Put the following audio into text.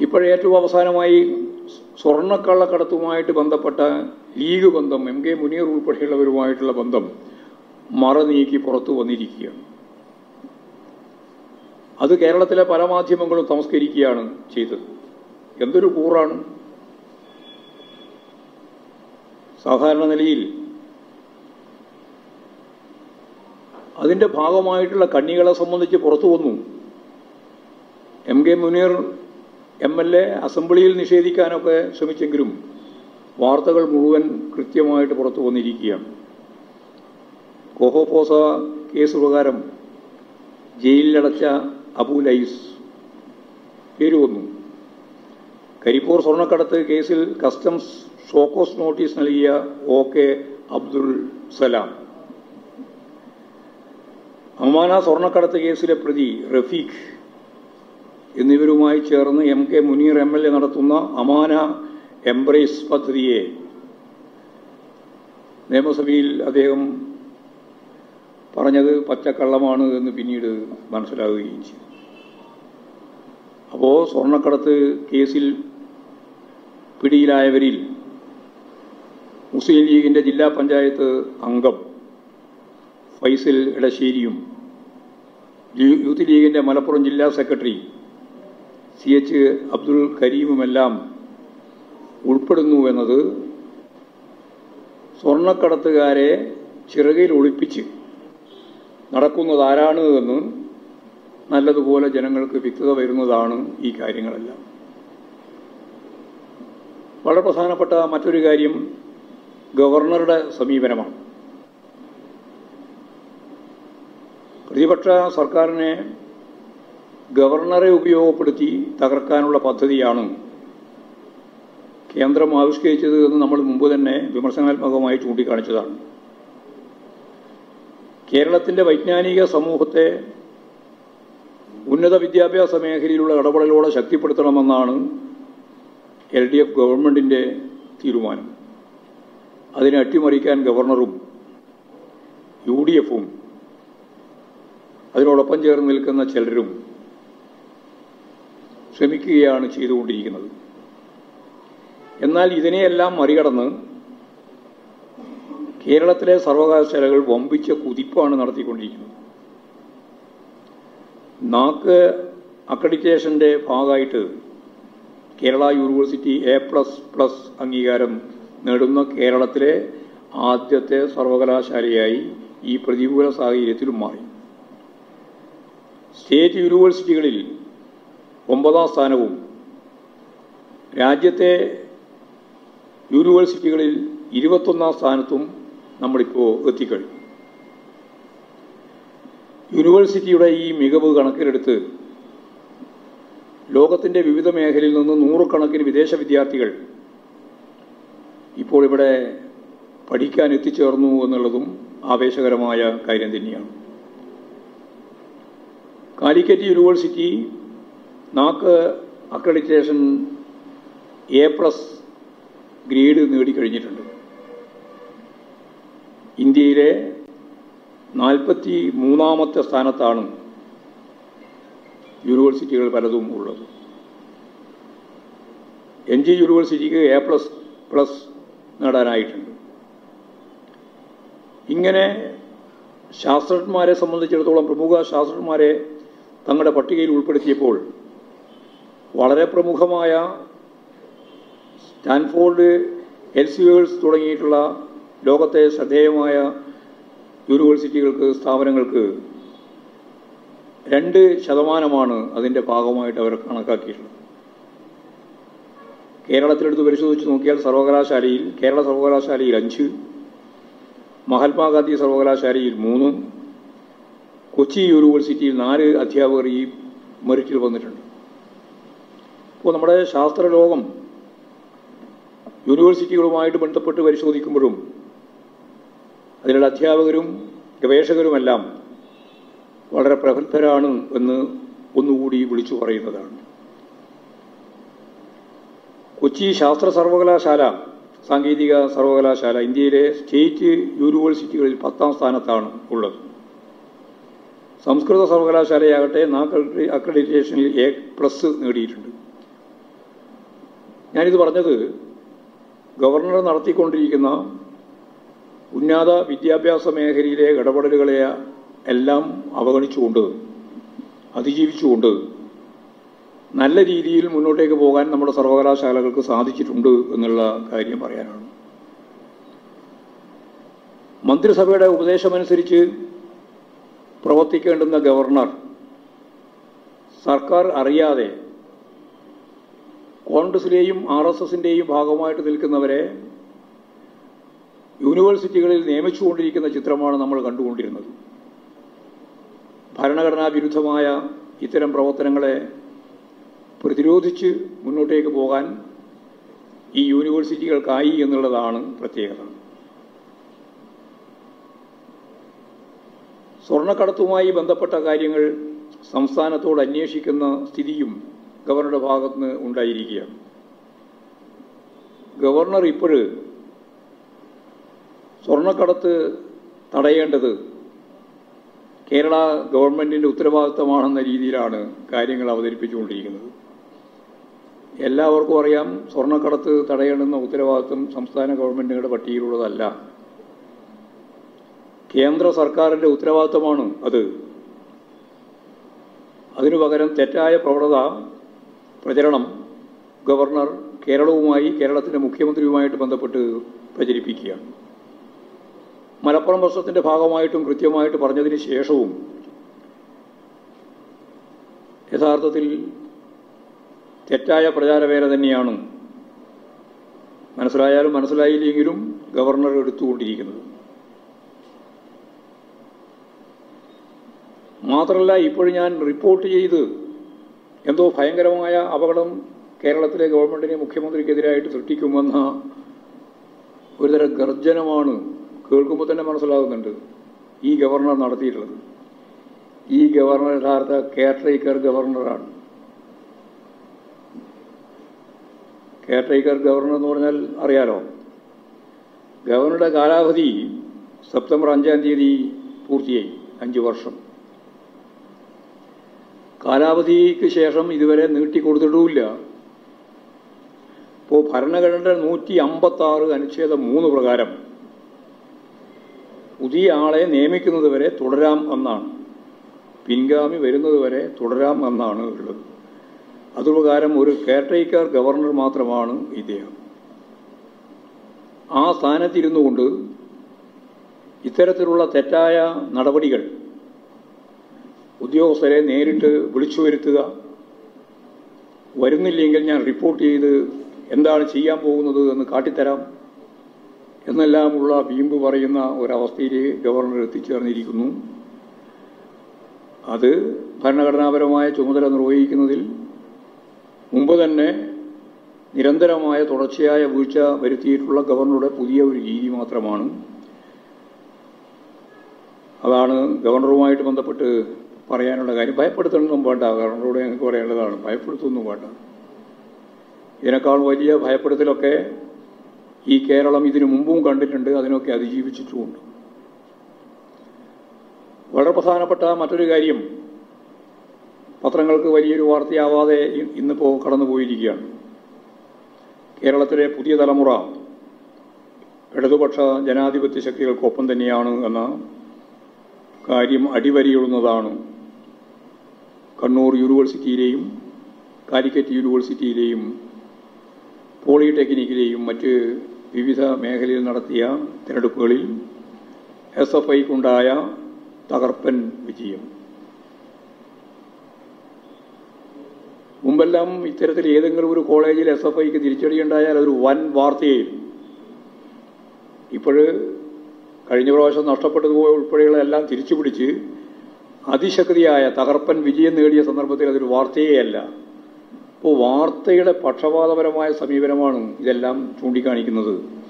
ഇപ്പോഴേ ഏറ്റവും അവസാനമായി സ്വർണ്ണക്കള്ളക്കടത്തുമായിട്ട് ബന്ധപ്പെട്ട ലീഗ് ബന്ധം എം കെ മുനീർ ഉൾപ്പെടെയുള്ളവരുമായിട്ടുള്ള ബന്ധം മറ നീക്കി പുറത്തു വന്നിരിക്കുകയാണ് അത് കേരളത്തിലെ പല മാധ്യമങ്ങളും തമസ്കരിക്കുകയാണ് ചെയ്തത് എന്തൊരു കൂറാണ് സാധാരണ നിലയിൽ അതിന്റെ ഭാഗമായിട്ടുള്ള കണ്ണികളെ സംബന്ധിച്ച് പുറത്തു വന്നു M K Muneer M L A അസംബ്ലിയിൽ നിഷേധിക്കാനൊക്കെ ശ്രമിച്ചെങ്കിലും വാർത്തകൾ മുഴുവൻ കൃത്യമായിട്ട് പുറത്തു വന്നിരിക്കുകയാണ് കോഹോപോസ കേസ് പ്രകാരം ജയിലിലടച്ച അബു ലൈസ് പേര് വന്നു കരിപ്പൂർ സ്വർണ്ണക്കടത്ത് കേസിൽ കസ്റ്റംസ് ഷോക്കോസ് നോട്ടീസ് നൽകിയ ഒ കെ അബ്ദുൾ സലാം അമാന സ്വർണ്ണക്കടത്ത് കേസിലെ പ്രതി റഫീഖ് എന്നിവരുമായി ചേർന്ന് M K Muneer M L A നടത്തുന്ന അമാന എംബ്രേസ് പദ്ധതിയെ നിയമസഭയിൽ അദ്ദേഹം പറഞ്ഞത് പച്ചക്കള്ളമാണ് എന്ന് പിന്നീട് മനസ്സിലാവുകയും ചെയ്തു അപ്പോൾ സ്വർണ്ണക്കടത്ത് കേസിൽ പിടിയിലായവരിൽ മുസ്ലിം ലീഗിന്റെ ജില്ലാ പഞ്ചായത്ത് അംഗം ഫൈസൽ ഇടശ്ശേരിയും യൂ- യൂത്ത് ലീഗിന്റെ മലപ്പുറം ജില്ലാ സെക്രട്ടറി സി എച്ച് അബ്ദുൽ കരീമുമെല്ലാം ഉൾപ്പെടുന്നു എന്നത് സ്വർണ്ണക്കടത്തുകാരെ ചിറകിൽ ഒളിപ്പിച്ച് നടക്കുന്നത് ആരാണ് എന്ന് നല്ലതുപോലെ ജനങ്ങൾക്ക് വ്യക്തത വരുന്നതാണ് ഈ കാര്യങ്ങളെല്ലാം വളരെ പ്രധാനപ്പെട്ട മറ്റൊരു കാര്യം ഗവർണറുടെ സമീപനമാണ് പ്രതിപക്ഷ സർക്കാരിനെ ഗവർണറെ ഉപയോഗപ്പെടുത്തി തകർക്കാനുള്ള പദ്ധതിയാണ് കേന്ദ്രം ആവിഷ്കരിച്ചത് എന്ന് നമ്മൾ മുമ്പ് തന്നെ വിമർശനാത്മകമായി ചൂണ്ടിക്കാണിച്ചതാണ് കേരളത്തിന്റെ വൈജ്ഞാനിക സമൂഹത്തെ ഉന്നത വിദ്യാഭ്യാസ മേഖലയിലുള്ള ഇടപെടലോടെ ശക്തിപ്പെടുത്തണമെന്നാണ് എൽ ഡി എഫ് ഗവൺമെന്റിന്റെ തീരുമാനം അതിനെ അട്ടിമറിക്കാൻ ഗവർണറും യു ഡി എഫും അതിനോടൊപ്പം ചേർന്ന് നിൽക്കുന്ന ചിലരും ശ്രമിക്കുകയാണ് ചെയ്തുകൊണ്ടിരിക്കുന്നത് എന്നാൽ ഇതിനെയെല്ലാം മറികടന്ന് കേരളത്തിലെ സർവകലാശാലകൾ വമ്പിച്ച കുതിപ്പാണ് നടത്തിക്കൊണ്ടിരിക്കുന്നത് നാക്ക് അക്രഡിറ്റേഷന്റെ ഭാഗമായിട്ട് Kerala university A plus plus അംഗീകാരം നേടുന്ന കേരളത്തിലെ ആദ്യത്തെ സർവകലാശാലയായി ഈ പ്രതികൂല സാഹചര്യത്തിലും മാറി സ്റ്റേറ്റ് യൂണിവേഴ്സിറ്റികളിൽ ഒമ്പതാം സ്ഥാനവും രാജ്യത്തെ യൂണിവേഴ്സിറ്റികളിൽ ഇരുപത്തൊന്നാം സ്ഥാനത്തും നമ്മളിപ്പോൾ എത്തിക്കഴിഞ്ഞു യൂണിവേഴ്സിറ്റിയുടെ ഈ മികവ് കണക്കിലെടുത്ത് ലോകത്തിന്റെ വിവിധ മേഖലയിൽ നിന്ന് നൂറുകണക്കിന് വിദേശ വിദ്യാർത്ഥികൾ ഇപ്പോൾ ഇവിടെ പഠിക്കാൻ എത്തിച്ചേർന്നു എന്നുള്ളതും ആവേശകരമായ കാര്യം തന്നെയാണ് Calicut university NAAC accreditation A plus grade നേടിക്കഴിഞ്ഞിട്ടുണ്ട് ഇന്ത്യയിലെ നാൽപ്പത്തി മൂന്നാമത്തെ സ്ഥാനത്താണ് യൂണിവേഴ്സിറ്റികൾ പലതും ഉള്ളത് എൻ ജി യൂണിവേഴ്സിറ്റിക്ക് എ പ്ലസ് പ്ലസ് നേടാനായിട്ടുണ്ട് ഇങ്ങനെ ശാസ്ത്രജ്ഞന്മാരെ സംബന്ധിച്ചിടത്തോളം പ്രമുഖ ശാസ്ത്രജ്ഞന്മാരെ തങ്ങളുടെ പട്ടികയിൽ ഉൾപ്പെടുത്തിയപ്പോൾ വളരെ പ്രമുഖമായ സ്റ്റാൻഫോർഡ് എൽസിവേഴ്സ് തുടങ്ങിയിട്ടുള്ള ലോകത്തെ ശ്രദ്ധേയമായ യൂണിവേഴ്സിറ്റികൾക്ക് സ്ഥാപനങ്ങൾക്ക് രണ്ട് ശതമാനമാണ് അതിൻ്റെ ഭാഗമായിട്ട് അവർ കണക്കാക്കിയിട്ടുള്ളത് കേരളത്തിലെടുത്ത് പരിശോധിച്ച് നോക്കിയാൽ സർവകലാശാലയിൽ കേരള സർവകലാശാലയിൽ അഞ്ച് മഹാത്മാഗാന്ധി സർവകലാശാലയിൽ മൂന്ന് കൊച്ചി യൂണിവേഴ്സിറ്റിയിൽ നാല് അധ്യാപകർ ഈ മെറിറ്റിൽ വന്നിട്ടുണ്ട് അപ്പോൾ നമ്മുടെ ശാസ്ത്രലോകം യൂണിവേഴ്സിറ്റികളുമായിട്ട് ബന്ധപ്പെട്ട് പരിശോധിക്കുമ്പോഴും അതിലുള്ള അധ്യാപകരും ഗവേഷകരുമെല്ലാം വളരെ പ്രഗത്ഭരാണ് എന്ന് ഒന്നുകൂടി വിളിച്ചു പറയുന്നതാണ് കൊച്ചി ശാസ്ത്ര സർവകലാശാല സാങ്കേതിക സർവകലാശാല ഇന്ത്യയിലെ സ്റ്റേറ്റ് യൂണിവേഴ്സിറ്റികളിൽ പത്താം സ്ഥാനത്താണ് ഉള്ളത് സംസ്കൃത സർവകലാശാലയാകട്ടെ നാക്ക് അക്രഡിറ്റേഷനിൽ എ പ്ലസ് നേടിയിട്ടുണ്ട് ഞാനിത് പറഞ്ഞത് ഗവർണർ നടത്തിക്കൊണ്ടിരിക്കുന്ന ഉന്നത വിദ്യാഭ്യാസ മേഖലയിലെ ഇടപെടലുകളെ എല്ലാം അവഗണിച്ചുകൊണ്ട് അതിജീവിച്ചുകൊണ്ട് നല്ല രീതിയിൽ മുന്നോട്ടേക്ക് പോകാൻ നമ്മുടെ സർവകലാശാലകൾക്ക് സാധിച്ചിട്ടുണ്ട് എന്നുള്ള കാര്യം പറയാനാണ് മന്ത്രിസഭയുടെ ഉപദേശമനുസരിച്ച് പ്രവർത്തിക്കേണ്ടുന്ന ഗവർണർ സർക്കാർ അറിയാതെ കോൺഗ്രസിലെയും ആർ എസ് എസിന്റെയും ഭാഗമായിട്ട് നിൽക്കുന്നവരെ യൂണിവേഴ്സിറ്റികളിൽ നിയമിച്ചുകൊണ്ടിരിക്കുന്ന ചിത്രമാണ് നമ്മൾ കണ്ടുകൊണ്ടിരുന്നത് ഭരണഘടനാ വിരുദ്ധമായ ഇത്തരം പ്രവർത്തനങ്ങളെ പ്രതിരോധിച്ച് മുന്നോട്ടേക്ക് പോകാൻ ഈ യൂണിവേഴ്സിറ്റികൾക്കായി എന്നുള്ളതാണ് പ്രത്യേകത സ്വർണ്ണക്കടത്തുമായി ബന്ധപ്പെട്ട കാര്യങ്ങൾ സംസ്ഥാനത്തോട് അന്വേഷിക്കുന്ന സ്ഥിതിയും ഗവർണറുടെ ഭാഗത്ത് നിന്ന് ഉണ്ടായിരിക്കുകയാണ് ഗവർണർ ഇപ്പോഴ് സ്വർണ്ണക്കടത്ത് തടയേണ്ടത് കേരള ഗവൺമെന്റിന്റെ ഉത്തരവാദിത്തമാണെന്ന രീതിയിലാണ് കാര്യങ്ങൾ അവതരിപ്പിച്ചുകൊണ്ടിരിക്കുന്നത് എല്ലാവർക്കും അറിയാം സ്വർണ്ണക്കടത്ത് തടയണമെന്ന ഉത്തരവാദിത്തം സംസ്ഥാന ഗവൺമെന്റുകളുടെ പട്ടികയിലുള്ളതല്ല കേന്ദ്ര സർക്കാരിന്റെ ഉത്തരവാദിത്തമാണ് അത് അതിനു പകരം തെറ്റായ പ്രവണത പ്രചരണം ഗവർണർ കേരളവുമായി കേരളത്തിന്റെ മുഖ്യമന്ത്രിയുമായിട്ട് ബന്ധപ്പെട്ട് പ്രചരിപ്പിക്കുകയാണ് മലപ്പുറം പ്രശ്നത്തിന്റെ ഭാഗമായിട്ടും കൃത്യമായിട്ട് പറഞ്ഞതിന് ശേഷവും യഥാർത്ഥത്തിൽ തെറ്റായ പ്രചാരവേല തന്നെയാണ് മനസ്സിലായാലും മനസ്സിലായില്ലെങ്കിലും ഗവർണർ എടുത്തുകൊണ്ടിരിക്കുന്നത് മാത്രമല്ല ഇപ്പോഴും ഞാൻ റിപ്പോർട്ട് ചെയ്ത് എന്തോ ഭയങ്കരമായ അപകടം കേരളത്തിലെ ഗവൺമെന്റിനെ മുഖ്യമന്ത്രിക്കെതിരായിട്ട് സൃഷ്ടിക്കുമെന്ന ഒരുതരം ഗർജനമാണ് കേൾക്കുമ്പോൾ തന്നെ മനസ്സിലാകുന്നുണ്ട് ഈ ഗവർണർ നടത്തിയിട്ടുള്ളത് ഈ ഗവർണർ യഥാർത്ഥ കെയർടേക്കർ ഗവർണറാണ് കെയർടേക്കർ ഗവർണർ എന്ന് പറഞ്ഞാൽ അറിയാലോ ഗവർണറുടെ കാലാവധി സെപ്റ്റംബർ അഞ്ചാം തീയതി പൂർത്തിയായി അഞ്ച് വർഷം കാലാവധിക്ക് ശേഷം ഇതുവരെ നീട്ടിക്കൊടുത്തിട്ടുമില്ല ഇപ്പോൾ ഭരണഘടനയുടെ നൂറ്റി അമ്പത്തി ആറ് അനുച്ഛേദം മൂന്ന് പ്രകാരം പുതിയ ആളെ നിയമിക്കുന്നത് വരെ തുടരാം എന്നാണ് പിൻഗാമി വരുന്നത് വരെ തുടരാം എന്നാണ് ഉള്ളത് അതുപ്രകാരം ഒരു കെയർടേക്കർ ഗവർണർ മാത്രമാണ് ഇദ്ദേഹം ആ സ്ഥാനത്തിരുന്നു കൊണ്ട് ഇത്തരത്തിലുള്ള തെറ്റായ നടപടികൾ ഉദ്യോഗസ്ഥരെ നേരിട്ട് വിളിച്ചു വരുത്തുക വരുന്നില്ലെങ്കിൽ ഞാൻ റിപ്പോർട്ട് ചെയ്ത് എന്താണ് ചെയ്യാൻ പോകുന്നത് എന്ന് കാട്ടിത്തരാം എന്നെല്ലാമുള്ള വീമ്പ് പറയുന്ന ഒരവസ്ഥയിൽ ഗവർണർ എത്തിച്ചേർന്നിരിക്കുന്നു അത് ഭരണഘടനാപരമായ ചുമതല നിർവഹിക്കുന്നതിൽ മുമ്പ് തന്നെ നിരന്തരമായ തുടർച്ചയായ വീഴ്ച വരുത്തിയിട്ടുള്ള ഗവർണറുടെ പുതിയ ഒരു രീതി മാത്രമാണ് അതാണ് ഗവർണറുമായിട്ട് ബന്ധപ്പെട്ട് പറയാനുള്ള കാര്യം ഭയപ്പെടുത്തണമെന്നും വേണ്ട ഗവർണറോട് ഞങ്ങൾക്ക് പറയേണ്ടതാണ് ഭയപ്പെടുത്തൊന്നും വേണ്ട ഇതിനേക്കാൾ വലിയ ഭയപ്പെടുത്തലൊക്കെ ഈ കേരളം ഇതിനു മുമ്പും കണ്ടിട്ടുണ്ട് അതിനൊക്കെ അതിജീവിച്ചിട്ടുമുണ്ട് വളരെ പ്രധാനപ്പെട്ട മറ്റൊരു കാര്യം പത്രങ്ങൾക്ക് വലിയൊരു വാർത്തയാവാതെ ഇന്നിപ്പോൾ കടന്നുപോയിരിക്കുകയാണ് കേരളത്തിലെ പുതിയ തലമുറ ഇടതുപക്ഷ ജനാധിപത്യ ശക്തികൾക്കൊപ്പം തന്നെയാണ് എന്ന കാര്യം അടിവരിയിടുന്നതാണ് കണ്ണൂർ യൂണിവേഴ്സിറ്റിയിലെയും കാലിക്കറ്റ് യൂണിവേഴ്സിറ്റിയിലെയും പോളിടെക്നിക്കിലെയും മറ്റ് വിവിധ മേഖലയിൽ നടത്തിയ തിരഞ്ഞെടുപ്പുകളിൽ എസ് എഫ് ഐക്കുണ്ടായ തകർപ്പൻ വിജയം മുമ്പെല്ലാം ഇത്തരത്തിൽ ഏതെങ്കിലും ഒരു കോളേജിൽ എസ് എഫ് ഐക്ക് തിരിച്ചടിയുണ്ടായാൽ അതൊരു വൻ വാർത്തയായിരുന്നു ഇപ്പോഴ് കഴിഞ്ഞ പ്രാവശ്യം നഷ്ടപ്പെട്ടതുപോയ ഉൾപ്പെടെയുള്ള എല്ലാം തിരിച്ചുപിടിച്ച് അതിശക്തിയായ തകർപ്പൻ വിജയം നേടിയ സന്ദർഭത്തിൽ അതൊരു വാർത്തയേ അല്ല അപ്പോൾ വാർത്തയുടെ പക്ഷപാതപരമായ സമീപനമാണ് ഇതെല്ലാം ചൂണ്ടിക്കാണിക്കുന്നത്